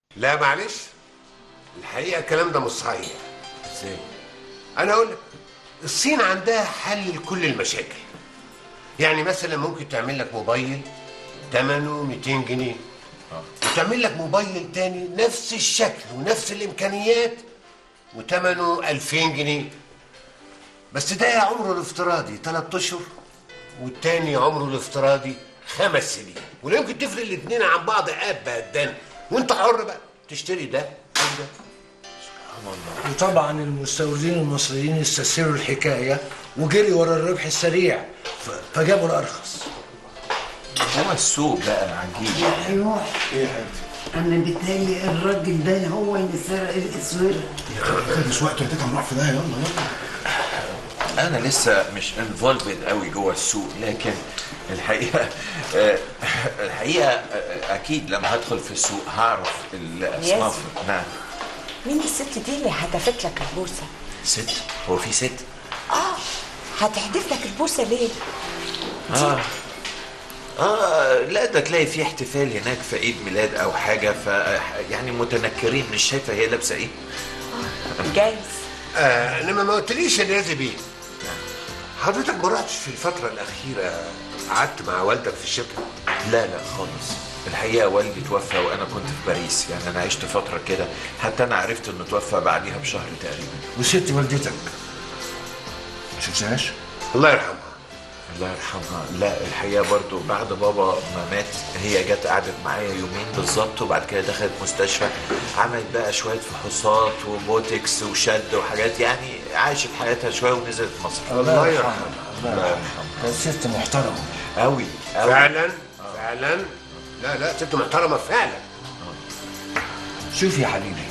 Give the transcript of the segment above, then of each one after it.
لا معلش الحقيقه الكلام ده مش صحيح ازاي انا اقول لك الصين عندها حل لكل المشاكل يعني مثلا ممكن تعمل لك موبايل ثمنه 200 جنيه وتعمل لك موبايل تاني نفس الشكل ونفس الامكانيات وثمنه 2000 جنيه بس ده عمره الافتراضي 3 اشهر والتاني عمره الافتراضي خمس سنين ولا يمكن تفرق الاثنين عن بعض ابدا وانت حر بقى تشتري ده او ده وطبعا المستوردين المصريين استسهلوا الحكايه وجري ورا الربح السريع ف- فجابوا الارخص هو السوق بقى عجيب يا نوح انا بيتهيألي الراجل ده هو اللي سرق الاسوره مش وقت تيتا نروح في ده يلا يلا انا لسه مش انفولفد قوي جوه السوق لكن الحقيقه آه، الحقيقه آه، اكيد لما هدخل في السوق هعرف الاصناف نعم مين الست دي اللي هتفت لك البوسه؟ ست هو في ست اه هتحدف لك البوسه ليه؟ اه اه لا ده تلاقي في احتفال هناك في عيد ميلاد او حاجه ف يعني متنكرين مش شايفه هي لابسه ايه جايز آه انما ما قلتليش يا نيازي بيه حضرتك ما رحتش في الفترة الأخيرة قعدت مع والدك في الشركة؟ لا لا خالص الحقيقه والدي توفى وانا كنت في باريس يعني انا عشت فتره كده حتى انا عرفت انه توفى بعديها بشهر تقريبا وست والدتك ما شفتهاش الله يرحمها الله يرحمها لا الحقيقه برضو بعد بابا ما مات هي جت قعدت معايا يومين بالظبط وبعد كده دخلت مستشفى عملت بقى شويه فحوصات وبوتكس وشد وحاجات يعني عاشت حياتها شويه ونزلت مصر الله يرحمها الله يرحمها كانت ست محترمه قوي قوي فعلا فعلا لا لا ست محترمة فعلا شوف يا حبيبي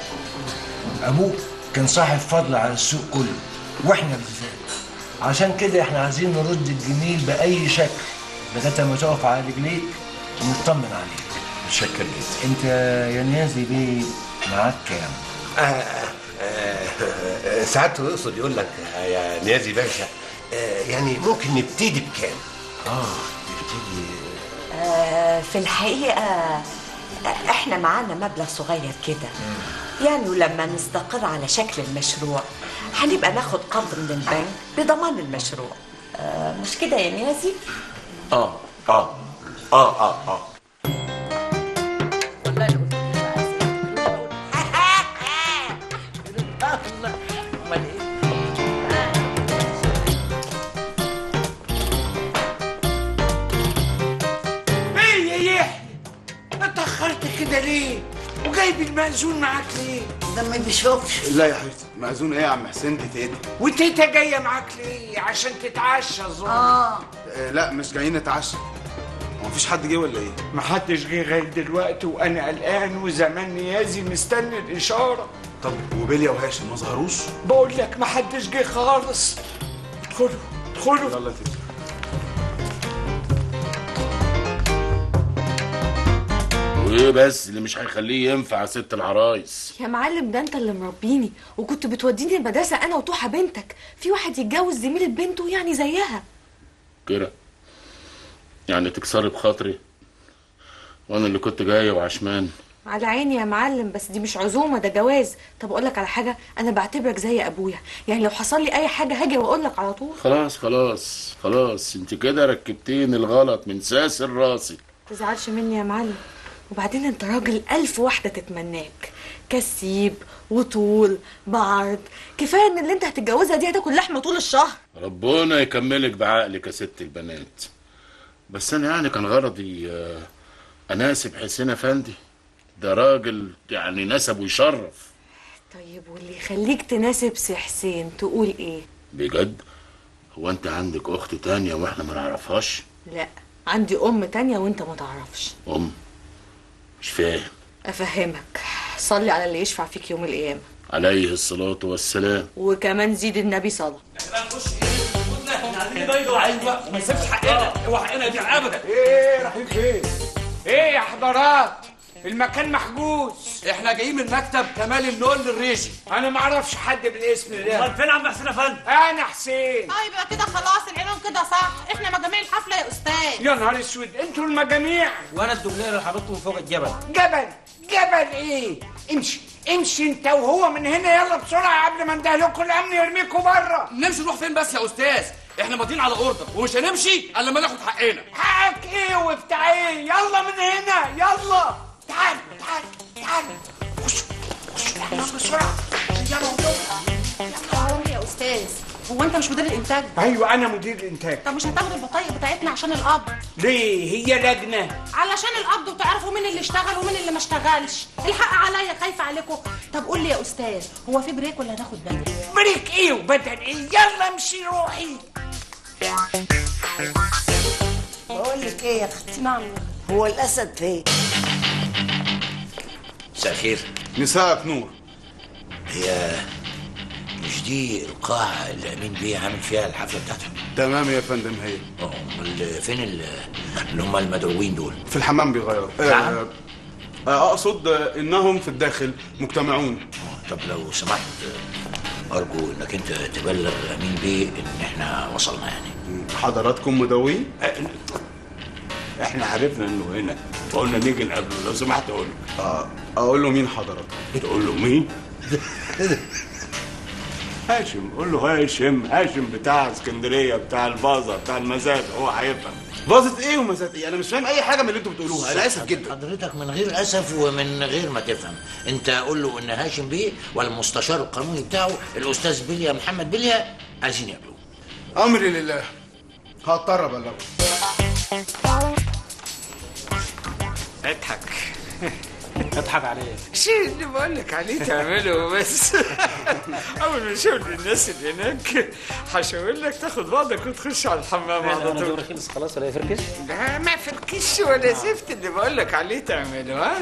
ابوك كان صاحب فضل على السوق كله واحنا بالذات عشان كده احنا عايزين نرد الجميل باي شكل لغايه ما تقف على رجليك ونطمن عليك متشكر جدا انت يا نيازي بيه معاك كام آه آه آه ساعات يقصد يقول لك آه، يا نيازي باشا آه يعني ممكن نبتدي بكام؟ اه نبتدي آه في الحقيقه آه، احنا معانا مبلغ صغير كده يعني ولما نستقر على شكل المشروع هنبقى ناخد قرض من البنك بضمان المشروع آه مش كده يا نيازي؟ اه اه اه اه اه والله لو والله امال ايه؟ ايه يا يحيى اتأخرت كده ليه؟ وجايب المأذون معاك ليه؟ ده ما بيشوفش لا يا حبيبتي مأذون ايه يا عم حسين دي تيتا وتيتا جاية معاك ليه؟ عشان تتعشى اظن اه آه لا مش جايين نتعشى هو مفيش حد جه ولا ايه؟ محدش جه لغاية دلوقتي وأنا قلقان وزمان نيازي مستني الإشارة طب وبيليا وهاشم ما ظهروش؟ بقول لك محدش جه خالص ادخلوا ادخلوا يلا يا تيتا وايه بس اللي مش هيخليه ينفع يا ست العرايس يا معلم ده انت اللي مربيني وكنت بتوديني المدرسة انا وتوحة بنتك في واحد يتجوز زميلة بنته يعني زيها كده يعني تكسري بخاطري وانا اللي كنت جاي وعشمان على عيني يا معلم بس دي مش عزومة ده جواز طب اقول لك على حاجة انا بعتبرك زي ابويا يعني لو حصل لي اي حاجة هاجي واقول لك على طول خلاص خلاص خلاص انت كده ركبتيني الغلط من ساسر راسي تزعلش مني يا معلم وبعدين انت راجل الف واحدة تتمناك كسيب وطول بعرض كفاية ان اللي انت هتتجوزها دي هتاكل لحمة طول الشهر ربنا يكملك بعقلك يا ست البنات بس انا يعني كان غرضي آه، اناسب حسين افندي ده راجل يعني نسب ويشرف طيب واللي يخليك تناسب سي حسين تقول ايه بجد هو انت عندك اخت تانية واحنا ما نعرفهاش لا عندي ام تانية وانت ما تعرفش ام مش فاهم افهمك صلي على اللي يشفع فيك يوم القيامة عليه الصلاة والسلام وكمان زيد النبي صلاة ايوه وما يسيبش حقنا هو حقنا دي ابدا ايه رايحين فين؟ ايه يا حضرات؟ المكان محجوز احنا جايين من مكتب كمال النول للريجي انا ما اعرفش حد بالاسم ده امال فين عم حسين افندي انا حسين اه يبقى كده خلاص العنوان كده صح احنا مجاميع الحفله يا استاذ يا نهار اسود انتوا المجاميع وانا الدبلير اللي حاططه من فوق الجبل جبل جبل ايه امشي امشي انت وهو من هنا يلا بسرعه قبل ما اندهلكوا الامن يرميكوا بره نمشي نروح فين بس يا استاذ احنا ماضيين على اوردر ومش هنمشي الا لما ناخد حقنا حقك ايه وبتاع ايه يلا من هنا يلا تعال تعال تعال خش خش يلا بسرعه يلا حرام يا استاذ هو انت مش مدير الانتاج ايوه انا مدير الانتاج طب مش هتاخد البطايق بتاعتنا عشان القبض ليه هي لجنه علشان القبض وتعرفوا مين اللي اشتغل ومين اللي ما اشتغلش الحق عليا خايفه عليكم طب قول لي يا استاذ هو في بريك ولا هناخد بدل بريك ايه وبدل ايه يلا امشي روحي بقول لك ايه يا اختي نعم هو الاسد فين مساء الخير مساءك نور هي مش دي القاعة اللي أمين بيه عامل فيها الحفلة بتاعته؟ تمام يا فندم هي اه امال فين ال- اللي هم المدعوين دول؟ في الحمام بيغيروا نعم. آه، آه، اقصد آه، انهم في الداخل مجتمعون طب لو سمحت أرجو إنك أنت تبلغ أمين بيه إن إحنا وصلنا يعني حضراتكم مدوين احنا عرفنا انه هنا فقلنا نيجي نقابله لو سمحت اقول له آه، اقول له مين حضرتك تقول له مين؟ هاشم قول له هاشم هاشم بتاع اسكندريه بتاع البازا بتاع المزاد هو هيفهم باظت ايه ومزات ايه انا مش فاهم اي حاجه من اللي انتوا بتقولوها انا اسف جدا حضرتك من غير أسف ومن غير ما تفهم أنت قول له إن هاشم بيه والمستشار القانوني بتاعه الأستاذ بليا محمد بليا عايزين يقابلوه امري لله هضطر ابلغه اضحك اضحك عليه شيء اللي بقول لك عليه تعمله بس اول ما اشوف الناس اللي هناك هشاور لك تاخد بعضك وتخش على الحمام على طول خلص خلاص ولا يفركش لا ما فركش ولا زفت اللي بقول لك عليه تعمله ها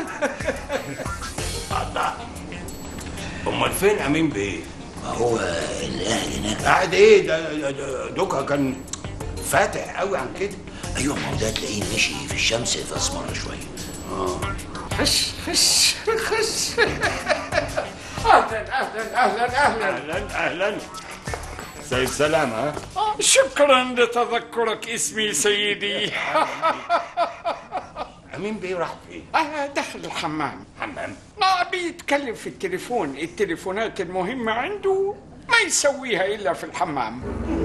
الله امال فين امين بيه؟ ما هو اللي قاعد هناك قاعد ايه ده ده- ده دوكا كان فاتح قوي عن كده أيوه ما هو ده تلاقيه مشي في الشمس فاسمر شوية خش خش خش اهلا اهلا اهلا اهلا اهلا اهلا سيد سلام ها شكرا لتذكرك اسمي سيدي امين بيه راح فين؟ آه دخل الحمام حمام ما بيتكلم في التليفون التليفونات المهمة عنده ما يسويها إلا في الحمام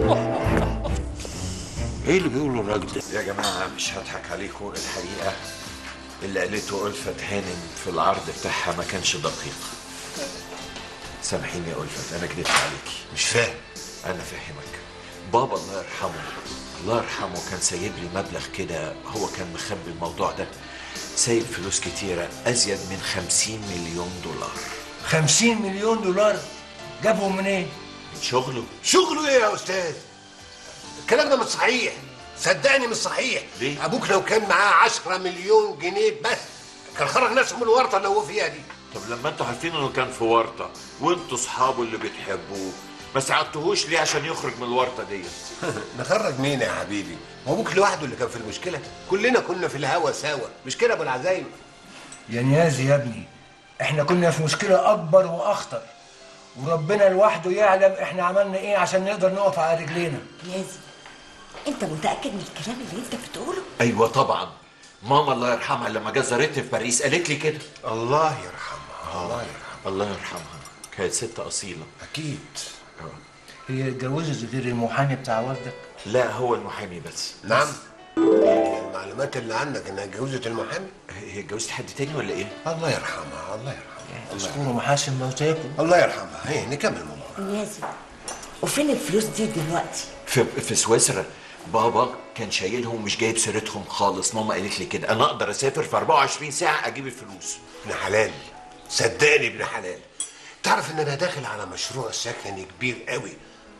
ايه اللي بيقوله الراجل ده؟ يا جماعة مش هضحك عليكم الحقيقة اللي قالته ألفت هانم في العرض بتاعها ما كانش دقيق سامحيني يا ألفت أنا كدبت عليكي مش فاهم أنا فاهمك بابا الله يرحمه الله يرحمه كان سايب لي مبلغ كده هو كان مخبي الموضوع ده سايب فلوس كتيرة أزيد من خمسين مليون دولار خمسين مليون دولار جابهم منين؟ من شغله شغله ايه يا استاذ الكلام ده مش صحيح صدقني مش صحيح ليه؟ ابوك لو كان معاه 10 مليون جنيه بس كان خرج نفسه من الورطه اللي هو فيها دي طب لما انتوا عارفين انه كان في ورطة وانتوا اصحابه اللي بتحبوه ما ساعدتوهوش ليه عشان يخرج من الورطة ديت نخرج مين يا حبيبي هو ابوك لوحده اللي كان في المشكله كلنا كنا في الهوا سوا مش كده يا ابو العزايم يا نيازي يا ابني احنا كنا في مشكلة أكبر وأخطر وربنا لوحده يعلم احنا عملنا ايه عشان نقدر نقف على رجلينا نيازي انت متاكد من الكلام اللي انت بتقوله ايوه طبعا ماما الله يرحمها لما جت زارتني في باريس قالت لي كده الله يرحمها الله يرحمها الله يرحمها كانت ست اصيله اكيد هي اتجوزت غير المحامي بتاع والدك لا هو المحامي بس نعم المعلومات اللي عندك انها اتجوزت المحامي هي اتجوزت حد تاني ولا ايه الله يرحمها الله يرحمها اذكروا محاسن موتاكم الله يرحمها هي نكمل موضوع نيازي وفين الفلوس دي دلوقتي في في سويسرا بابا كان شايلهم مش جايب سيرتهم خالص ماما قالت لي كده انا اقدر اسافر في 24 ساعه اجيب الفلوس ابن حلال صدقني ابن حلال تعرف ان انا داخل على مشروع سكني كبير قوي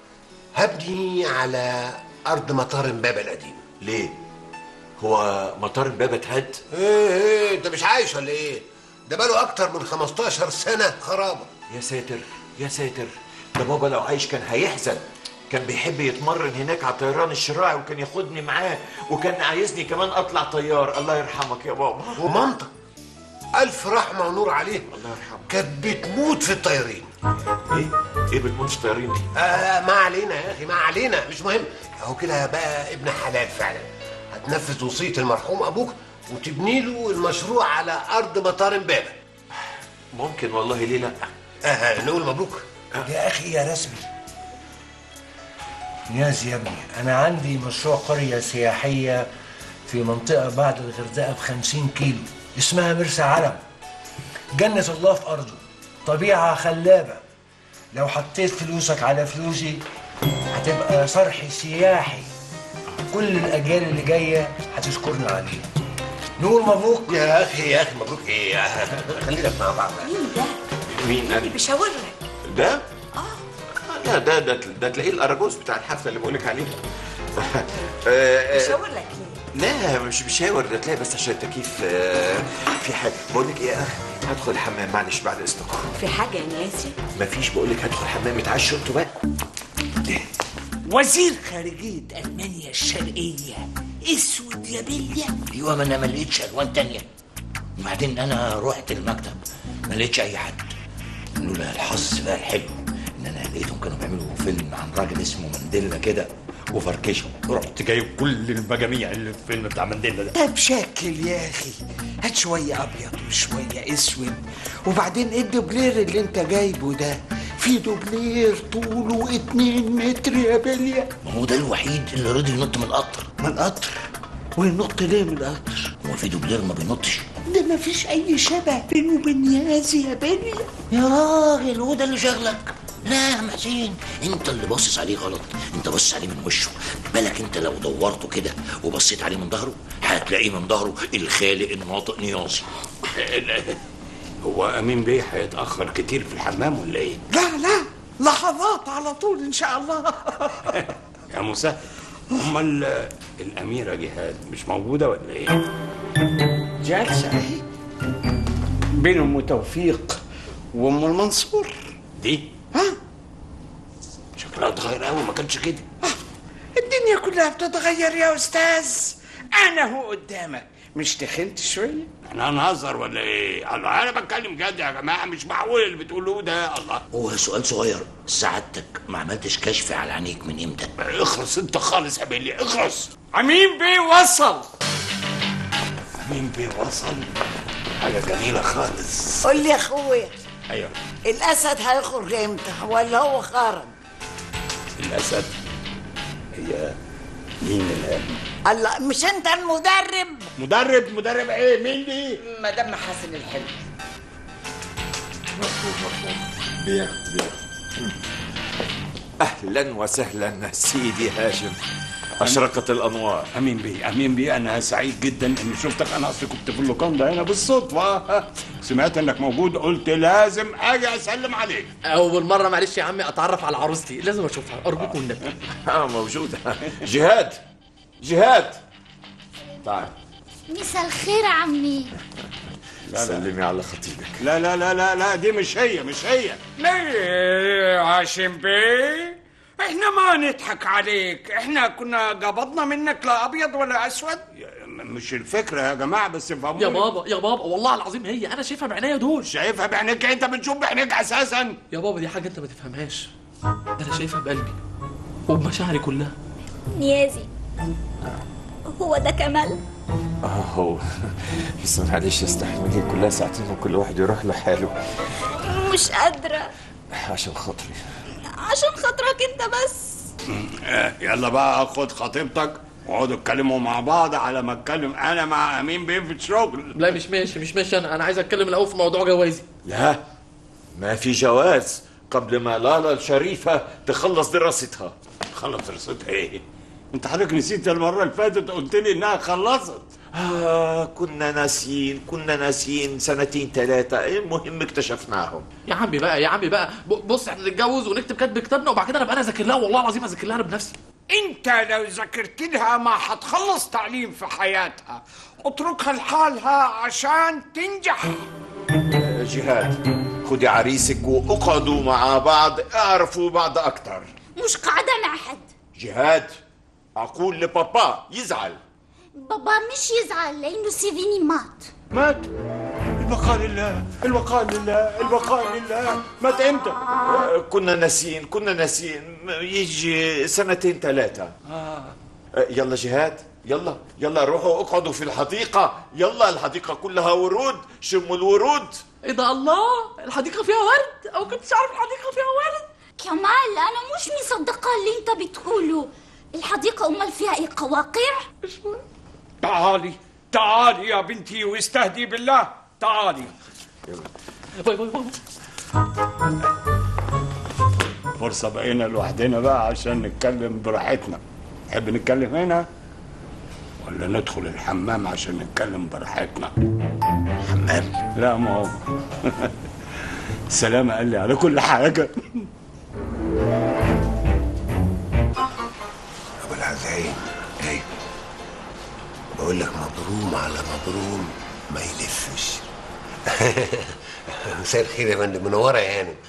هبني على ارض مطار امبابه القديم ليه هو مطار امبابه اتهد ايه ايه انت مش عايش ولا ايه ده بقاله اكتر من 15 سنه خرابه يا ساتر يا ساتر ده بابا لو عايش كان هيحزن كان بيحب يتمرن هناك على الطيران الشراعي وكان ياخدني معاه وكان عايزني كمان اطلع طيار الله يرحمك يا بابا ومامتك الف رحمه ونور عليه الله يرحمه كانت بتموت في الطيارين ايه ايه بتموت في الطيارين دي آه ما علينا يا اخي ما علينا مش مهم اهو كده بقى ابن حلال فعلا هتنفذ وصيه المرحوم ابوك وتبني له المشروع على ارض مطار امبابه ممكن والله ليه لا آه نقول مبروك يا اخي يا رسمي نياز يا ابني انا عندي مشروع قريه سياحيه في منطقه بعد الغردقه ب 50 كيلو اسمها مرسى علم جنة الله في ارضه طبيعه خلابه لو حطيت فلوسك على فلوسي هتبقى صرح سياحي كل الاجيال اللي جايه هتشكرنا عليه نقول مبروك يا اخي يا اخي مبروك ايه خلينا مع بعض مين ده؟ مين اللي بيشاور لك ده؟ اه لا ده ده ده تلاقيه الاراجوز بتاع الحفله اللي بقولك عليها آه، آه، بيشاور لك ليه؟ لا مش بشاور ده تلاقي بس عشان التكييف آه، في حاجه بقول لك ايه آه، هدخل الحمام معلش بعد اذنكم في حاجة يا نيازي؟ مفيش بقول لك هدخل الحمام اتعشوا انتوا بقى وزير خارجية ألمانيا الشرقية اسود يا بلية ايوه ما انا ما لقيتش الوان تانية وبعدين انا رحت المكتب ما لقيتش اي حد لولا الحظ بقى الحلو ان انا لقيتهم كانوا بيعملوا فيلم عن راجل اسمه مانديلا كده وفركشهم رحت جايب كل المجاميع اللي في الفيلم بتاع مانديلا ده طب شكل يا اخي هات شويه ابيض وشويه اسود وبعدين ايه الدوبلير اللي انت جايبه ده في دوبلير طوله اتنين متر يا بليا ما هو ده الوحيد اللي رضي ينط من القطر من القطر وينط ليه من القطر هو في دوبلير ما بينطش ده ما فيش اي شبه بينه وبين يازي يا بليا يا راجل هو ده اللي شغلك لا يا عم حسين انت اللي باصص عليه غلط انت باصص عليه من وشه بالك انت لو دورته كده وبصيت عليه من ظهره هتلاقيه من ظهره الخالق الناطق نياصي هو امين بيه هيتاخر كتير في الحمام ولا ايه؟ لا لا لحظات على طول ان شاء الله يا مسهل امال الاميره جهاد مش موجوده ولا ايه؟ جالسه اهي بين ام توفيق وام المنصور دي ها شكلها اتغير قوي ما كانش كده الدنيا كلها بتتغير يا استاذ انا هو قدامك مش تخنت شويه احنا هنهزر ولا ايه؟ الله انا بتكلم جد يا جماعه مش معقول اللي بتقولوه ده الله هو سؤال صغير سعادتك ما عملتش كشف على عينيك من امتى اخرس انت خالص يا بيلي اخرس امين بيه وصل امين بيه وصل حاجه جميله خالص قول لي يا اخويا ايوه الاسد هيخرج امتى ولا هو خرج الاسد هي مين الان؟ الله مش انت المدرب مدرب مدرب ايه مين دي؟ مدام محاسن الحلو بيع بيع اهلا وسهلا سيدي هاشم اشرقت الانوار امين بيه امين بيه انا سعيد جدا اني شفتك انا اصلي كنت في اللوكاندا هنا بالصدفه سمعت انك موجود قلت لازم اجي اسلم عليك اول مره معلش يا عمي اتعرف على عروستي لازم اشوفها ارجوك والنبي اه موجوده جهاد جهاد تعال مساء الخير يا عمي سلمي على خطيبك لا لا لا لا لا دي مش هي مش هي ليه عاشم بيه احنا ما نضحك عليك احنا كنا قبضنا منك لا ابيض ولا اسود مش الفكره يا جماعه بس فهموني يا بابا يا بابا والله العظيم هي انا شايفها بعينيا دول شايفها بعينيك انت بتشوف بعينيك اساسا يا بابا دي حاجه انت ما تفهمهاش انا شايفها بقلبي وبمشاعري كلها نيازي هو ده كمال اهو بس معلش استحملي كلها ساعتين وكل واحد يروح لحاله مش قادرة عشان خاطري عشان خاطرك انت بس آه، يلا بقى خد خطيبتك واقعدوا اتكلموا مع بعض على ما اتكلم انا مع امين بيه في الشغل لا مش ماشي مش ماشي انا انا عايز اتكلم الاول في موضوع جوازي لا ما في جواز قبل ما لالا الشريفة تخلص دراستها خلص دراستها ايه؟ انت حضرتك نسيت المرة اللي فاتت قلت لي انها خلصت آه كنا ناسيين كنا ناسيين سنتين ثلاثة المهم اكتشفناهم يا عمي بقى يا عمي بقى ب- بص احنا نتجوز ونكتب كاتب كتابنا وبعد كده نبقى انا اذاكر لها والله العظيم اذاكر لها انا بنفسي انت لو ذاكرت لها ما هتخلص تعليم في حياتها اتركها لحالها عشان تنجح آه، جهاد خدي عريسك واقعدوا مع بعض اعرفوا بعض اكتر مش قاعدة مع حد جهاد اقول لبابا يزعل بابا مش يزعل لانه سيفيني مات مات البقاء لله البقاء لله البقاء لله مات امتى؟ آه، كنا ناسيين كنا ناسيين يجي سنتين ثلاثة آه. يلا جهاد يلا يلا روحوا اقعدوا في الحديقة يلا الحديقة كلها ورود شموا الورود ايه ده الله الحديقه فيها ورد او كنتش عارف الحديقه فيها ورد كمال انا مش مصدقه اللي انت بتقوله الحديقه امال فيها ايه قواقع تعالي تعالي يا بنتي واستهدي بالله تعالي باي باي باي فرصة بقينا لوحدنا بقى عشان نتكلم براحتنا تحب نتكلم هنا ولا ندخل الحمام عشان نتكلم براحتنا حمام لا ما هو سلامة قال لي على كل حاجة ابو العزايم ايوه بقول لك مبروم على مبروم ما يلفش مساء الخير يا فندم منوره يا هانم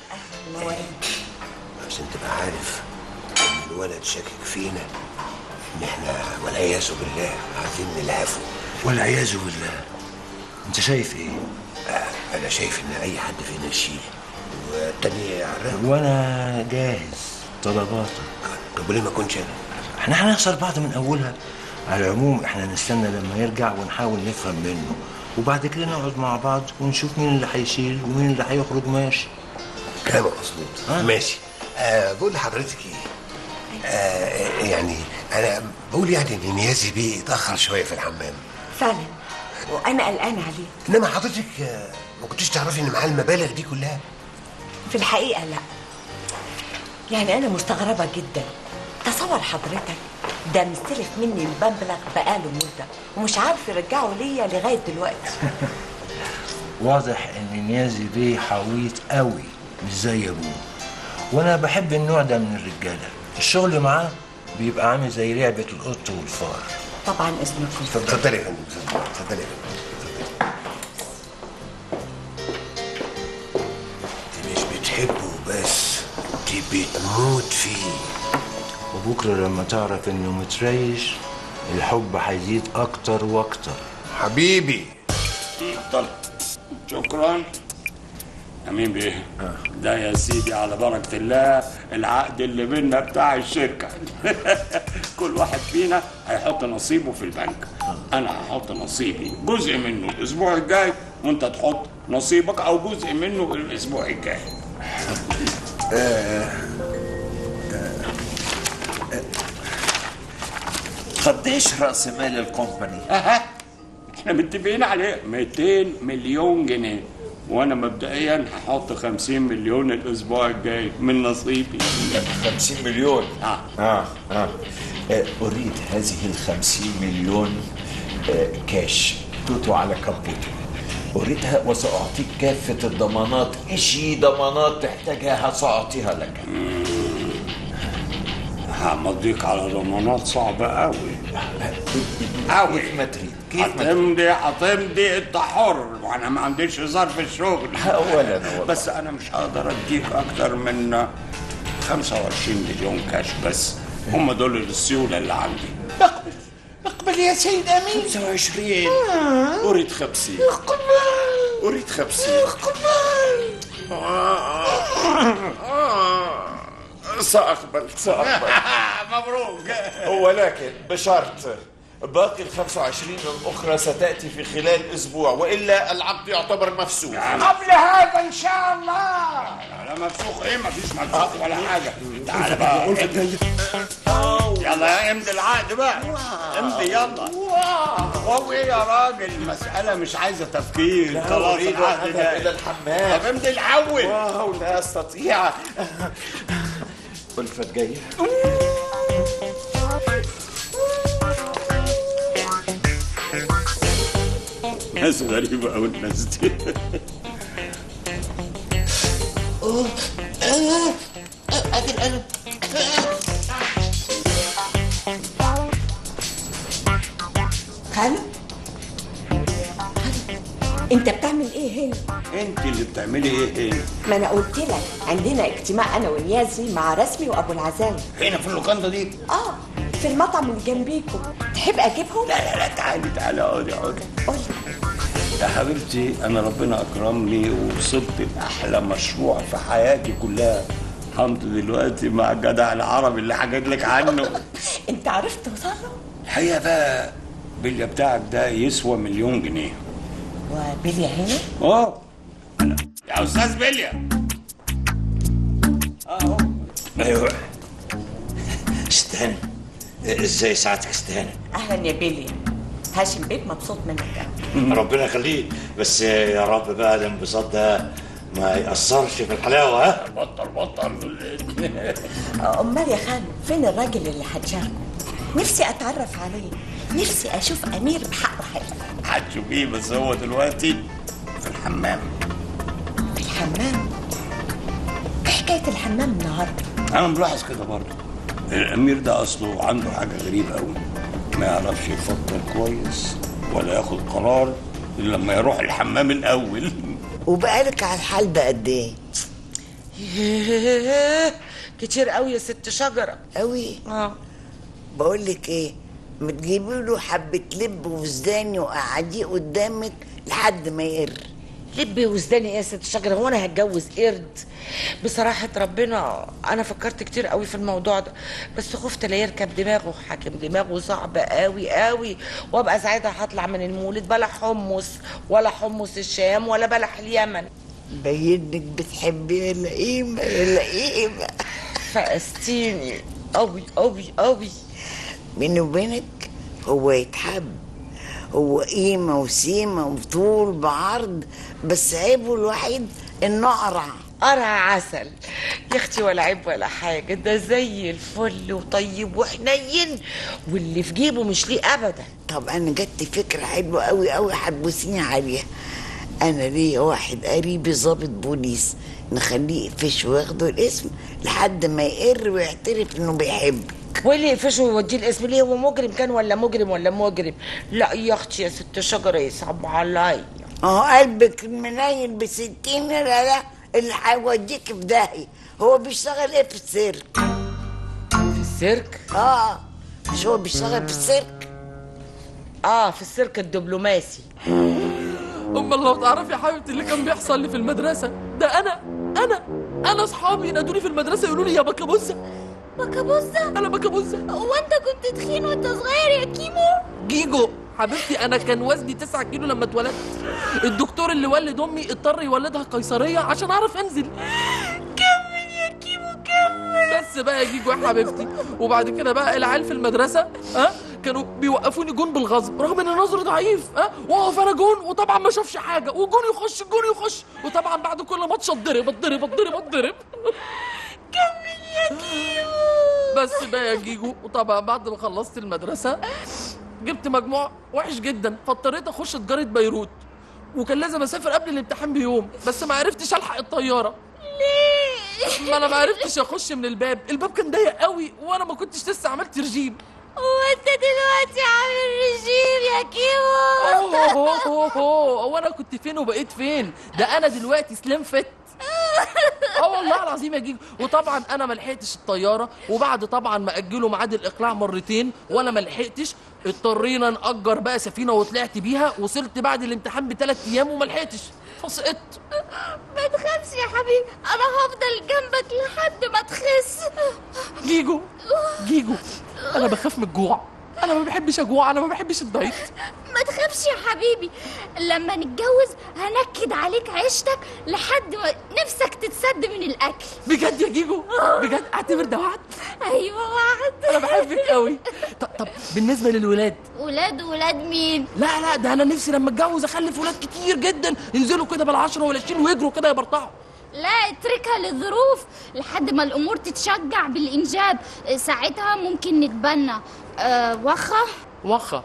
عشان تبقى عارف ان الولد شاكك فينا ان احنا والعياذ بالله عايزين نلهفه والعياذ بالله انت شايف ايه آه، انا شايف ان اي حد فينا يشيل والتاني يعرف وانا جاهز طلباتك طب وليه ما كنتش انا احنا هنخسر بعض من اولها على العموم احنا نستنى لما يرجع ونحاول نفهم منه وبعد كده نقعد مع بعض ونشوف مين اللي هيشيل ومين اللي هيخرج ماشي كلامك مظبوط ماشي آه بقول لحضرتك ايه آه يعني انا بقول يعني ان نيازي بيه اتاخر شويه في الحمام فعلا وانا قلقانه عليه انما حضرتك آه، ما كنتيش تعرفي ان معاه المبالغ دي كلها في الحقيقه لا يعني انا مستغربه جدا تصور حضرتك ده مستلف مني المبلغ بقاله مده ومش عارف يرجعه ليا لغايه دلوقتي واضح ان نيازي بيه حويط قوي مش زي ابوه وانا بحب النوع ده من الرجاله الشغل معاه بيبقى عامل زي لعبه القط والفار طبعا اذنكم اتفضلي يا فندم اتفضلي اتفضلي يا فندم انت مش بتحبه بس دي بتموت فيه وبكره لما تعرف انه متريش الحب هيزيد اكتر واكتر حبيبي اتفضل شكرا امين بيه ده يا سيدي على بركه الله العقد اللي بينا بتاع الشركه كل واحد فينا هيحط نصيبه في البنك انا هحط نصيبي جزء منه الاسبوع الجاي وانت تحط نصيبك او جزء منه الاسبوع الجاي قديش راس مال الكومباني اها احنا متفقين عليه 200 مليون جنيه وانا مبدئيا هحط 50 مليون الاسبوع الجاي من نصيبي 50 مليون اه آه آه آه، أريد هذه الخمسين مليون آه، كاش توتو على كابوتو أريدها وسأعطيك كافة الضمانات إشي ضمانات تحتاجها سأعطيها لك همضيك على ضمانات صعبة قوي قوي كيف ما تريد كيف ما تريد هتمضي هتمضي انت حر وانا ما عنديش هزار في الشغل ولا أنا والله. بس انا مش هقدر اديك اكتر من 25 مليون كاش بس هم دول السيولة اللي عندي اقبل اقبل يا سيد امين 25 آه. أريد 50 اقبل أريد 50 اقبل سأقبل سأقبل مبروك ولكن بشرط باقي ال 25 الأخرى ستأتي في خلال أسبوع وإلا العقد يعتبر مفسوخ قبل هذا ان شاء الله لا مفسوخ ايه مفيش مفسوخ ولا حاجة تعال بقى امضي. يلا يا امضي العقد بقى امضي يلا واو ايه يا راجل المسألة مش عايزة تفكير لا خلاص أريد العقد أن أذهب ده إلى الحمام طب امضي الأول واو لا أستطيع ألفت جاية ناس غريبة أوي الناس دي ادي القلم خالو انت بتعمل ايه هنا انت اللي بتعملي ايه هنا ما انا قلت لك عندنا اجتماع انا ونيازي مع رسمي وابو العزام هنا في اللوكاندا دي اه في المطعم اللي جنبيكم تحب اجيبهم لا لا لا تعالي تعالي اقعدي اقعدي قول يا حبيبتي انا ربنا اكرمني ووصلت لاحلى مشروع في حياتي كلها الحمد دلوقتي مع الجدع العربي اللي حكيت لك عنه انت عرفت توصله الحقيقه بقى بيليا بتاعك ده يسوى مليون جنيه وبيليا هنا اه يا استاذ بيليا ايوه استهاني ازاي ساعتك استهاني اهلا يا بيليا هاشم بيك مبسوط منك قوي ربنا يخليه بس يا رب بقى الانبساط ده ما يأثرش في الحلاوة ها بطل بطل امال يا خالو فين الراجل اللي هتشاركه نفسي اتعرف عليه نفسي اشوف امير بحقه حلو هتشوفيه بس هو دلوقتي في الحمام في الحمام ايه حكايه الحمام النهارده انا ملاحظ كده برضه الامير ده اصله عنده حاجه غريبه قوي ما يعرفش يفكر كويس ولا ياخد قرار الا لما يروح الحمام الاول وبقالك على الحال ده قد ايه؟ ياه، كتير قوي يا ست شجرة قوي اه بقول لك ايه ما تجيبي له حبه لب وزداني وقعديه قدامك لحد ما يقر لب وزداني ايه يا ست شجرة هو انا هتجوز قرد بصراحة ربنا انا فكرت كتير قوي في الموضوع ده بس خفت لا يركب دماغه حاكم دماغه صعب قوي قوي وابقى ساعتها هطلع من المولد بلا حمص ولا حمص الشام ولا بلح اليمن بينك بتحبي اللئيمة اللئيمة فقستيني قوي قوي قوي بيني وبينك هو يتحب هو قيمة وسيمة وطول بعرض بس عيبه الوحيد انه قرع قرع عسل يا اختي ولا عيب ولا حاجة ده زي الفل وطيب وحنين واللي في جيبه مش ليه ابدا طب انا جت فكرة حلوة قوي قوي هتبوسيني عليها انا ليا واحد قريبي ضابط بوليس نخليه يقفش وياخده الاسم لحد ما يقر ويعترف انه بيحبك واللي يقفشه ويوديه الاسم ليه هو مجرم كان ولا مجرم ولا مجرم لا يا اختي يا ست شجرة يصعب عليا اهو قلبك المنيل بستين لا اللي هيوديك في داهية هو بيشتغل ايه في السيرك في السيرك اه مش هو بيشتغل في السيرك اه في السيرك الدبلوماسي امال لو تعرفي يا حبيبتي اللي كان بيحصل لي في المدرسه ده انا انا انا اصحابي ينادوني في المدرسه يقولوا لي يا بكابوزه بكابوزة انا بكابوزه هو انت كنت تخين وانت صغير يا كيمو جيجو حبيبتي انا كان وزني 9 كيلو لما اتولدت الدكتور اللي ولد امي اضطر يولدها قيصريه عشان اعرف انزل كمل يا كيمو كمل بس بقى يا جيجو يا حبيبتي وبعد كده بقى العيال في المدرسه ها كانوا بيوقفوني جون بالغصب رغم ان نظري ضعيف ها واقف انا جون وطبعا ما شافش حاجه وجون يخش الجون يخش وطبعا بعد كل ماتش اتضرب اتضرب اتضرب اتضرب كمل يا كيمو بس بقى يا جيجو وطبعا بعد ما خلصت المدرسه جبت مجموع وحش جدا فاضطريت اخش تجاره بيروت وكان لازم اسافر قبل الامتحان بيوم بس ما عرفتش الحق الطياره ليه ما انا ما عرفتش اخش من الباب الباب كان ضيق قوي وانا ما كنتش لسه عملت رجيم هو انت دلوقتي عامل رجيم يا كيمو أوه، أوه، أوه، أوه، هو انا كنت فين وبقيت فين ده انا دلوقتي سليم فت اه والله العظيم يا جيجو وطبعا انا ما لحقتش الطياره وبعد طبعا ما اجلوا ميعاد الاقلاع مرتين وانا ما لحقتش اضطرينا نأجر بقى سفينه وطلعت بيها وصلت بعد الامتحان بثلاث ايام وما لحقتش فسقطت ما تخافش يا حبيبي انا هفضل جنبك لحد ما تخس جيجو جيجو انا بخاف من الجوع انا ما بحبش اجوع انا ما بحبش الدايت ما تخافش يا حبيبي لما نتجوز هنكد عليك عيشتك لحد ما نفسك تتسد من الاكل بجد يا جيجو بجد اعتبر ده وعد ايوه وعد انا بحبك قوي طب طب بالنسبه للولاد ولاد ولاد مين لا لا ده انا نفسي لما اتجوز اخلف ولاد كتير جدا ينزلوا كده بالعشرة والعشرين ويجروا كده يبرطعوا لا اتركها للظروف لحد ما الامور تتشجع بالانجاب ساعتها ممكن نتبنى أه وخه وخه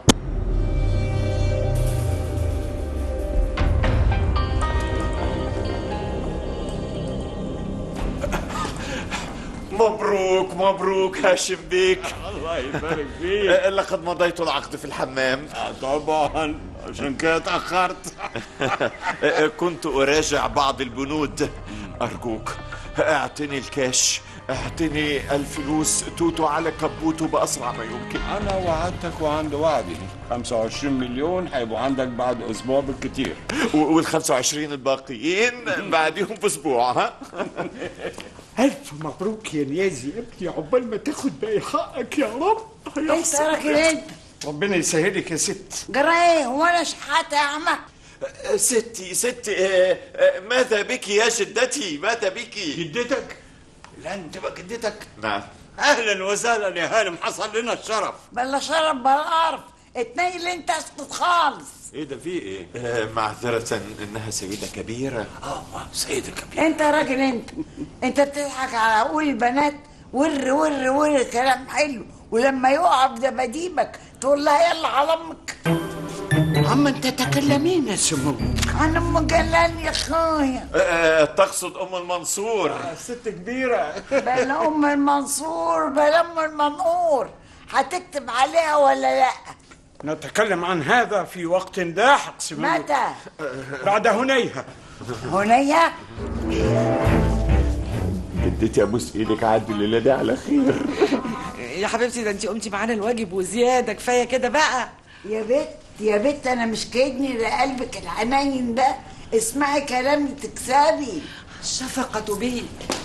مبروك مبروك هاشم بيك الله يبارك فيك لقد مضيت العقد في الحمام آه، طبعا عشان كده اتاخرت كنت أراجع بعض البنود أرجوك اعطني الكاش اعطيني الفلوس توتو على كبوته بأسرع ما يمكن انا وعدتك وعند وعدي 25 مليون هيبقوا عندك بعد اسبوع بالكتير وال 25 الباقيين بعديهم باسبوع ها ألف مبروك يا نيازي يا ابني عقبال ما تاخد باقي حقك يا رب انت راجل انت ربنا يسهلك يا ست جرى ايه هو انا شحاته يا عم ستي ستي آه، آه، ماذا بك يا جدتي ماذا بك جدتك لا انت بقى جدتك نعم اهلا وسهلا يا هانم حصل لنا الشرف بلا شرب بلا قرف اتنيل انت اسكت خالص ايه ده في ايه آه، معذرة انها سيدة كبيرة اه سيدة كبيرة انت راجل انت انت بتضحك على عقول البنات ور ور ور كلام حلو ولما يقع في دباديبك تقول لها يلا على امك عم انت تكلمين يا سمو عن ام جلال يا اخويا آه، تقصد ام المنصور ست كبيرة بلا ام المنصور بلا ام المنقور هتكتب عليها ولا لا نتكلم عن هذا في وقت لاحق سمو متى بعد هنيها هنية جدتي ابوس ايدك عدي الليلة دي على خير يا حبيبتي ده انت قمتي معانا الواجب وزياده كفايه كده بقى يا بت يا بت انا مش كدني لقلبك الحنين ده اسمعي كلامي تكسبي شفقة بي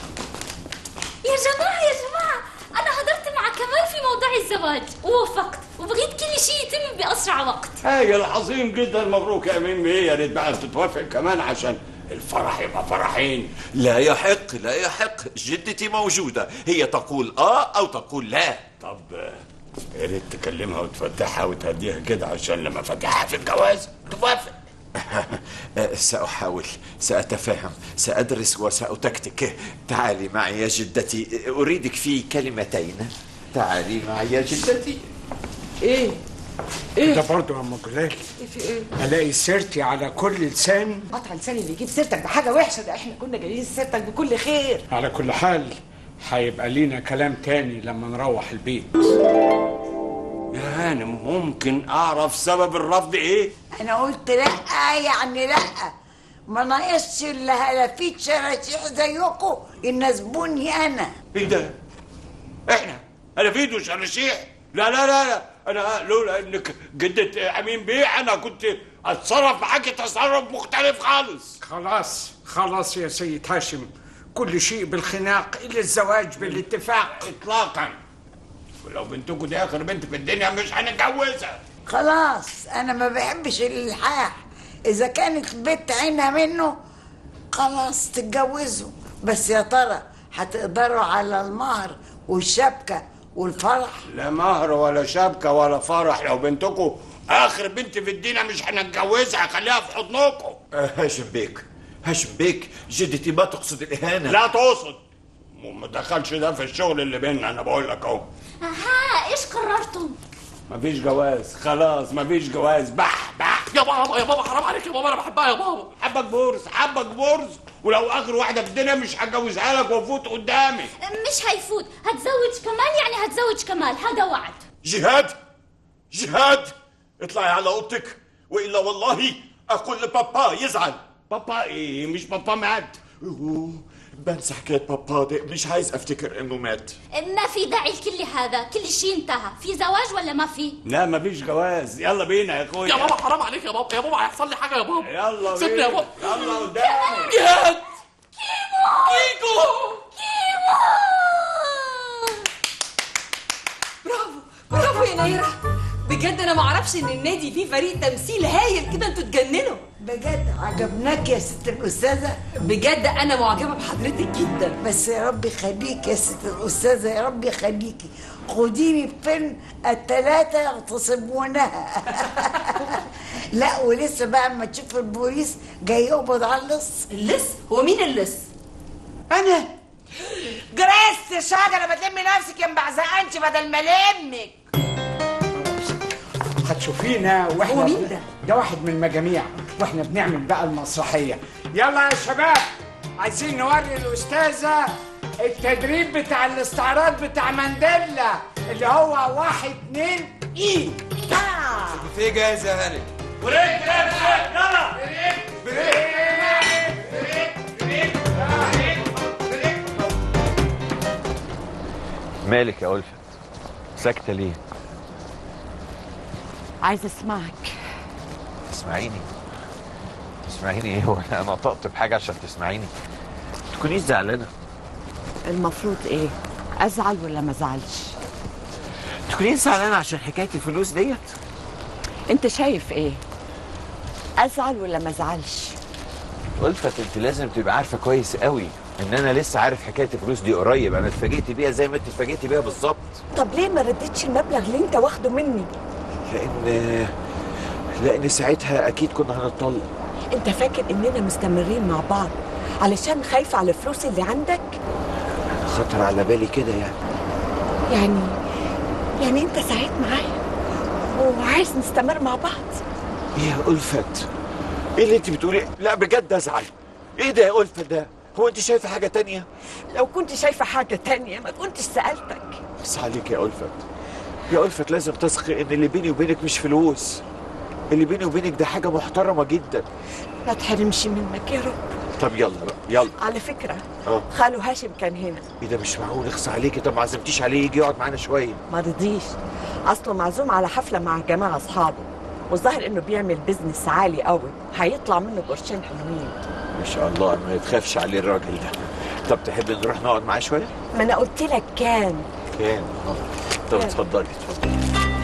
يا جماعة يا جماعة أنا حضرت مع كمال في موضوع الزواج ووافقت وبغيت كل شيء يتم بأسرع وقت هايل عظيم جدا مبروك يا امين بيه يا ريت بقى تتوافق كمان عشان الفرح يبقى فرحين لا يحق لا يحق جدتي موجودة هي تقول اه او تقول لا طب آه، يا ريت تكلمها وتفتحها وتهديها كده عشان لما فتحها في الجواز توافق آه، سأحاول سأتفهم سأدرس وسأتكتك تعالي معي يا جدتي أريدك في كلمتين تعالي معي يا جدتي ايه ايه ده برضه يا ام جلال ايه في ايه الاقي سيرتي على كل لسان قطع لساني اللي يجيب سيرتك ده حاجه وحشه ده احنا كنا جايين سيرتك بكل خير على كل حال هيبقى لينا كلام تاني لما نروح البيت يا هانم ممكن اعرف سبب الرفض ايه انا قلت لا يعني لا ما ناقصش الا هلافيت شراشيح زيكم يناسبوني انا ايه ده احنا انا في ايده شرشيح لا لا لا لا انا لولا انك جدة امين بيه انا كنت اتصرف معاك تصرف مختلف خالص خلاص خلاص يا سيد هاشم كل شيء بالخناق الا الزواج بالاتفاق اطلاقا ولو بنتكم دي اخر بنت في الدنيا مش هنتجوزها خلاص انا ما بحبش الالحاح اذا كانت البت عينها منه خلاص تتجوزوا بس يا ترى هتقدروا على المهر والشبكه والفرح لا مهر ولا شبكه ولا فرح لو بنتكم اخر بنت في الدنيا مش هنتجوزها خليها في حضنكم آه، هاشم بيك هاشم بيك جدتي ما تقصد الإهانة لا تقصد وما دخلش ده في الشغل اللي بيننا انا بقول لك اهو ها إيش قررتم؟ مفيش جواز خلاص مفيش جواز بح بح يا بابا يا بابا حرام عليك يا بابا انا بحبها يا بابا حبك بورس حبك بورس ولو اخر واحده في الدنيا مش هتجوزها لك وافوت قدامي مش هيفوت هتزوج كمال يعني هتزوج كمال هذا وعد جهاد جهاد اطلعي على اوضتك والا والله اقول لبابا يزعل بابا ايه مش بابا مات أوه، بنسى حكايه بابا دي مش عايز افتكر انه مات ما في داعي لكل هذا كل شيء انتهى في زواج ولا ما في لا مفيش جواز يلا بينا يا اخويا يا بابا حرام عليك يا بابا يا بابا هيحصل لي حاجه يا بابا يلا سيبني بينا يا بابا يلا قدام جهاد كيكو برافو برافو يا نيرة بجد انا ما اعرفش ان النادي فيه فريق تمثيل هايل كده انتوا تجننوا بجد عجبناك يا ست الاستاذه بجد انا معجبه بحضرتك جدا بس يا رب يخليك يا ست الاستاذه يا رب يخليكي خديني في فيلم الثلاثه يغتصبونها لا ولسه بقى اما تشوف البوليس جاي يقبض على اللص اللص هو مين اللص انا جريس يا شجره ما تلمي نفسك يا مبعزقانش بدل ما لمك هتشوفينا واحنا هو مين ده؟ ده واحد من المجاميع واحنا بنعمل بقى المسرحيه يلا يا شباب عايزين نوري الاستاذه التدريب بتاع الاستعراض بتاع مانديلا اللي هو واحد اتنين اي آه. في جاهز يا هاني بريك بريك يلا مالك يا ألفت ساكتة ليه عايزه اسمعك تسمعيني تسمعيني ايه وانا انا نطقت بحاجة عشان تسمعيني تكونيش زعلانة المفروض ايه ازعل ولا ما ازعلش تكونيش زعلانة عشان حكاية الفلوس ديت انت شايف ايه ازعل ولا ما ازعلش ألفت انت لازم تبقى عارفة كويس قوي ان انا لسه عارف حكاية الفلوس دي قريب انا اتفاجئت بيها زي ما انت اتفاجئتي بيها بالظبط طب ليه ما ردتش المبلغ اللي انت واخده مني لان لان ساعتها اكيد كنا هنطلق انت فاكر اننا مستمرين مع بعض علشان خايفة على الفلوس اللي عندك خطر على بالي كده يعني يعني يعني انت سعيد معايا وعايز نستمر مع بعض يا ألفت ايه اللي انت بتقولي لا بجد ازعل ايه ده يا ألفت ده هو انت شايفه حاجه تانية لو كنت شايفة حاجة تانية ما كنتش سألتك بس عليك يا ألفت يا ألفت لازم تثقي ان اللي بيني وبينك مش فلوس اللي بيني وبينك ده حاجه محترمه جدا ما تحرمش منك يا رب طب يلا بقى يلا على فكرة اه خالو هاشم كان هنا ايه ده مش معقول اخصى عليكي طب ما عزمتيش عليه يجي يقعد معانا شويه ما رضيش اصله معزوم على حفلة مع جماعة اصحابه والظاهر انه بيعمل بيزنس عالي قوي هيطلع منه قرشين حلوين ما شاء الله ما يتخافش عليه الراجل ده طب تحب نروح نقعد معاه شويه ما انا قلت لك كان كان اه طب اتفضلي اتفضلي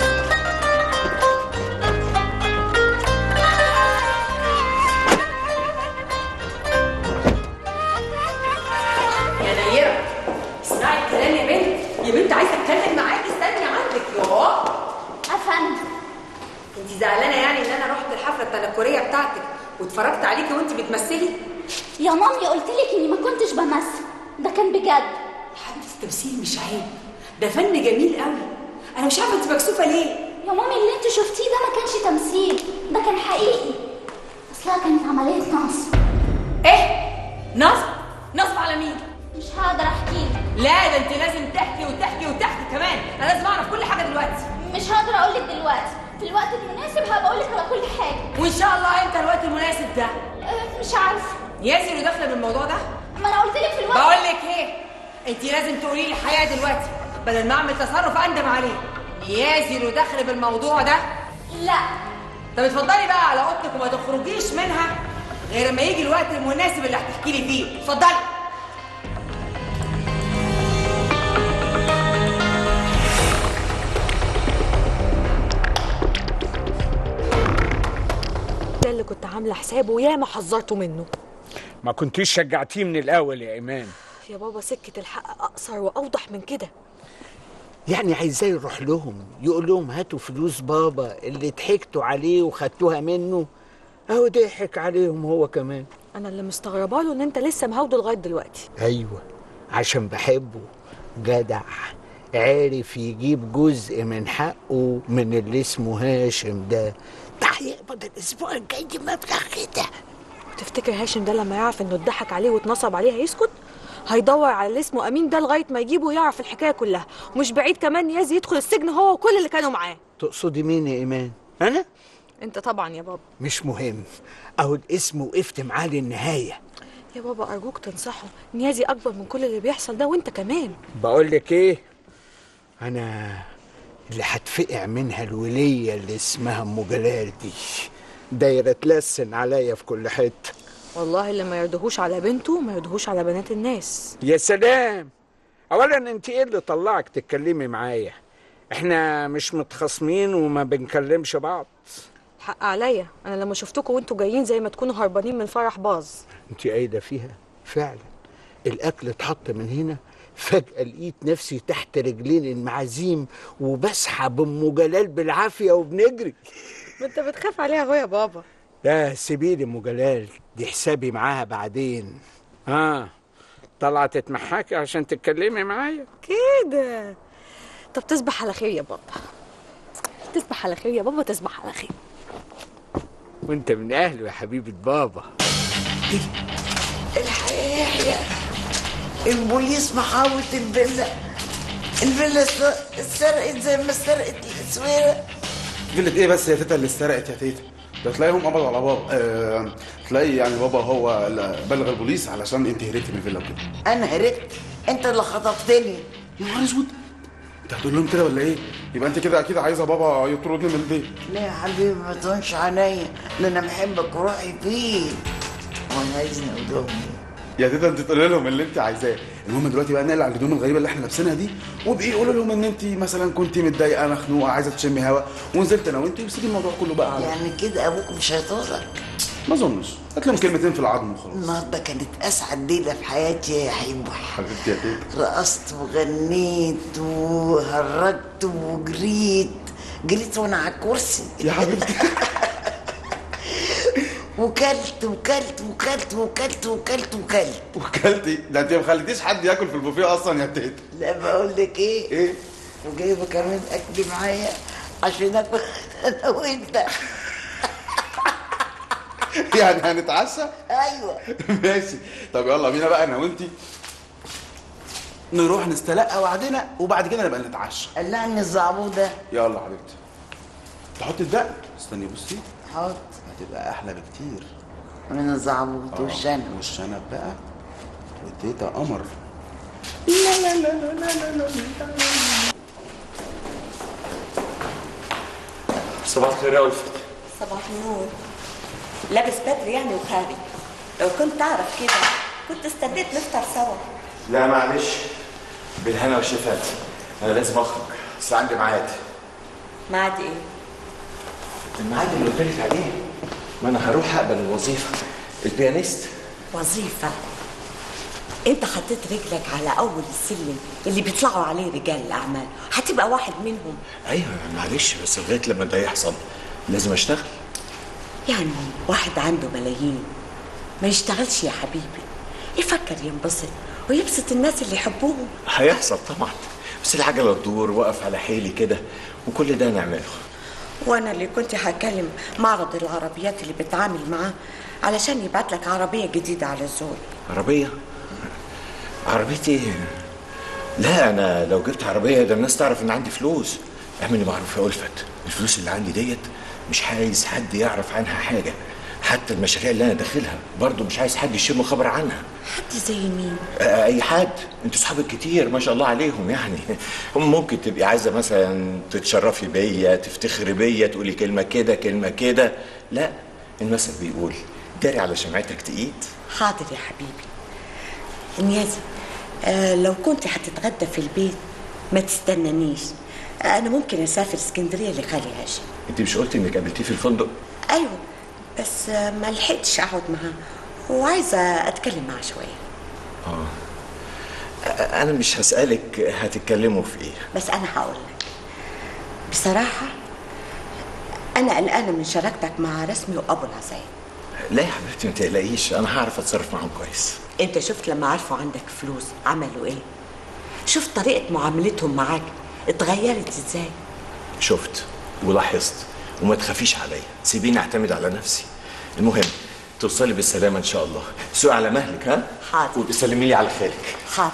يا نيرة اسمعي الكلام يا بنت يا بنت عايزه اتكلم معاكي استني عندك يوه افهم انت زعلانه يعني ان انا رحت الحفله التنكريه بتاعتك واتفرجت عليكي وانت بتمثلي يا مامي قلت لك اني ما كنتش بمثل ده كان بجد حبيبتي التمثيل مش عيب ده فن جميل قوي انا مش عارفه انت مكسوفه ليه يا مامي اللي انت شفتيه ده ما كانش تمثيل ده كان حقيقي اصلها كانت عمليه نصب ايه نصب نصب على مين مش هقدر احكي لك لا ده انت لازم تحكي وتحكي وتحكي كمان انا لازم اعرف كل حاجه دلوقتي مش هقدر اقول لك دلوقتي في الوقت المناسب هبقى اقول لك على كل حاجه وان شاء الله امتى الوقت المناسب ده أه، مش عارفه ياسر اللي داخله بالموضوع ده ما انا قلت لك في الوقت بقول لك ايه انت لازم تقولي لي الحقيقه دلوقتي بدل ما اعمل تصرف اندم عليه ياسر وداخل بالموضوع ده لا طب اتفضلي بقى على اوضتك وما تخرجيش منها غير لما يجي الوقت المناسب اللي هتحكي لي فيه اتفضلي ده اللي كنت عامله حسابه وياما حذرته منه ما كنتيش شجعتيه من الاول يا ايمان يا بابا سكه الحق اقصر واوضح من كده يعني عايزاه يروح لهم يقول لهم هاتوا فلوس بابا اللي ضحكتوا عليه وخدتوها منه اهو ضحك عليهم هو كمان انا اللي مستغربه له ان انت لسه مهوده لغايه دلوقتي ايوه عشان بحبه جدع عارف يجيب جزء من حقه من اللي اسمه هاشم ده ده هيقبض الاسبوع الجاي مبلغ كده تفتكر هاشم ده لما يعرف انه اتضحك عليه واتنصب عليه هيسكت هيدور على اللي اسمه امين ده لغايه ما يجيبه ويعرف الحكايه كلها ومش بعيد كمان يازي يدخل السجن هو وكل اللي كانوا معاه تقصدي مين يا ايمان انا انت طبعا يا بابا مش مهم اهو الاسم وقفت معاه للنهايه يا بابا ارجوك تنصحه نيازي اكبر من كل اللي بيحصل ده وانت كمان بقول لك ايه انا اللي هتفقع منها الوليه اللي اسمها ام جلال دي دايره تلسن عليا في كل حته والله اللي ما يرضهوش على بنته ما يرضهوش على بنات الناس يا سلام اولا انت ايه اللي طلعك تتكلمي معايا احنا مش متخاصمين وما بنكلمش بعض حق عليا انا لما شفتكم وانتوا جايين زي ما تكونوا هربانين من فرح باظ انت قايده فيها فعلا الاكل اتحط من هنا فجاه لقيت نفسي تحت رجلين المعازيم وبسحب ام جلال بالعافيه وبنجري ما انت بتخاف عليها اهو يا بابا لا سيبيلي ام جلال دي حسابي معاها بعدين اه طلعت تتمحاكي عشان تتكلمي معايا كده طب تصبح على خير يا بابا تصبح على خير يا بابا تصبح على خير وانت من اهله يا حبيبه بابا الحقيقة يحيى البوليس محاوط الفيلا الفيلا س- اتسرقت زي ما سرقت الاسويرة فيلة ايه بس يا تيتا اللي اتسرقت يا تيتا ده تلاقيهم قبضوا على بابا آه تلاقي يعني بابا هو اللي بلغ البوليس علشان انت هربتي من الفيلا وكده انا هربت انت اللي خطفتني يا نهار اسود انت هتقول لهم كده ولا ايه يبقى انت كده اكيد عايزه بابا يطردني من البيت لا يا حبيبي ما تهونش عليا ده انا بحبك وروحي فيك وانا عايزني اقول لهم إيه؟ يا تيتا انت تقولي لهم اللي انت عايزاه المهم دلوقتي بقى نقلع الهدوم الغريبه اللي احنا لابسينها دي وابقي قولي لهم ان انت مثلا كنت متضايقه مخنوقه عايزه تشمي هوا ونزلت انا وانت وسيبي الموضوع كله بقى على يعني كده ابوك مش هيطردك ما اظنش هات لهم كلمتين في العظم وخلاص النهارده كانت اسعد ليله في حياتي يا حبيبي حبيبتي يا تيتا رقصت وغنيت وهرجت وجريت جريت وانا على الكرسي يا حبيبتي وكلت وكلت وكلت وكلت وكلت وكلت وكلتي ده انت ما خليتيش حد ياكل في البوفيه اصلا يا تيتا لا بقول لك ايه ايه وجايبه كمان اكل معايا عشان اكل انا وانت يعني هنتعشى ايوه ماشي طب يلا بينا بقى انا وانت نروح نستلقى وعدنا وبعد كده نبقى نتعشى قلعني الزعبوط ده يلا حبيبتي تحط الدقن استني بصي حط هتبقى احلى بكتير من الزعبوط آه، والشنب والشنب بقى وتيتا قمر لا لا لا لا لا لا صباح الخير يا ألفت صباح النور لابس بدري يعني وخارج لو كنت تعرف كده كنت استديت نفطر سوا لا معلش بالهنا والشفات انا لازم اخرج بس عندي ميعاد معاد ايه؟ الميعاد اللي قلت لك عليه ما انا هروح اقبل الوظيفه البيانيست وظيفة انت حطيت رجلك على اول السلم اللي بيطلعوا عليه رجال الاعمال هتبقى واحد منهم ايوه معلش بس لغايه لما ده يحصل لازم اشتغل يعني واحد عنده ملايين ما يشتغلش يا حبيبي يفكر ينبسط ويبسط الناس اللي يحبوهم هيحصل طبعا بس العجله تدور واقف على حيلي كده وكل ده نعمله وانا اللي كنت هكلم معرض العربيات اللي بتعامل معاه علشان يبعت لك عربية جديدة على الزول عربيه عربيتي لا انا لو جبت عربيه ده الناس تعرف ان عندي فلوس اعملي معروف يا ألفت الفلوس اللي عندي ديت مش عايز حد يعرف عنها حاجه حتى المشاريع اللي انا داخلها برضو مش عايز حد يشم خبر عنها حد زي مين آه، اي حد انتوا صحابك كتير ما شاء الله عليهم يعني هم ممكن تبقي عايزه مثلا تتشرفي بيا تفتخري بيا تقولي كلمه كده كلمه كده لا المثل بيقول داري على شمعتك تقيد حاضر يا حبيبي نيازي آه لو كنت هتتغدى في البيت ما تستنانيش آه انا ممكن اسافر اسكندريه لخالي هاشم انت مش قلتي انك قابلتيه في الفندق ايوه بس آه ما لحقتش اقعد معاه وعايزه اتكلم معاه شويه اه آه، انا مش هسالك هتتكلموا في ايه بس انا هقول لك بصراحه انا قلقانه من شراكتك مع رسمي وابو العزايم لا يا حبيبتي ما تقلقيش انا هعرف اتصرف معاهم كويس انت شفت لما عرفوا عندك فلوس عملوا ايه شفت طريقه معاملتهم معاك اتغيرت ازاي شفت ولاحظت وما تخافيش عليا سيبيني اعتمد على نفسي المهم توصلي بالسلامه ان شاء الله سوق على مهلك ها حاضر وتسلمي لي على خالك حاضر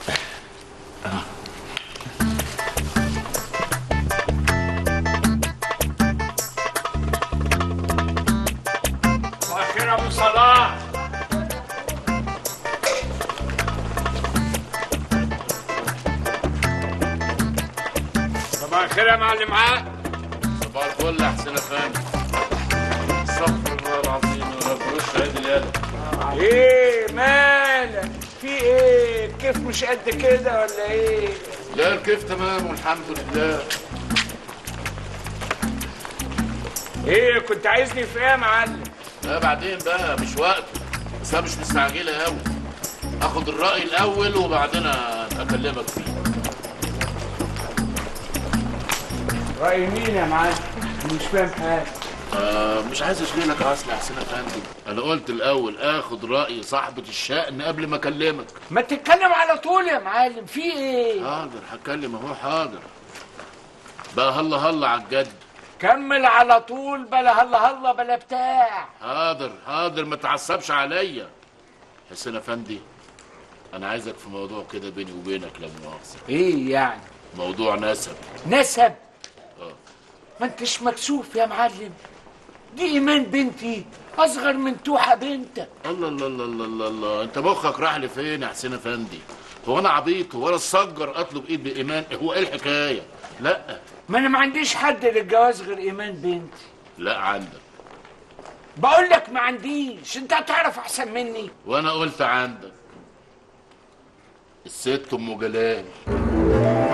صباح الخير يا ابو صلاح صباح الخير يا معلم عاد صباح الفل يا حسين افندي استغفر الله العظيم يا رب وش عيد اليد ايه مالك في ايه كيف مش قد كده ولا ايه لا الكيف تمام والحمد لله ايه كنت عايزني في ايه يا معلم لا بعدين بقى مش وقت بس انا مش مستعجله قوي اخد الراي الاول وبعدين اكلمك فيه رأي مين يا معلم مش فاهم حاجه آه مش عايز اشغلك اصل يا حسين افندي انا قلت الاول اخد راي صاحبه الشأن قبل ما اكلمك ما تتكلم على طول يا معلم في ايه حاضر هتكلم اهو حاضر بقى هلا هلا على الجد كمل على طول بلا هلا هلا بلا بتاع حاضر حاضر ما تعصبش عليا حسين افندي انا عايزك في موضوع كده بيني وبينك لا مؤاخذه ايه يعني موضوع نسب نسب آه. ما انتش مكسوف يا معلم دي ايمان بنتي اصغر من توحه بنتك الله الله الله الله الله, الله. انت مخك راح لفين يا حسين افندي هو انا عبيط هو انا الصجر اطلب ايد بايمان هو ايه الحكايه لا ما انا ما عنديش حد للجواز غير ايمان بنتي لا عندك بقول لك ما عنديش انت هتعرف احسن مني وانا قلت عندك الست ام جلال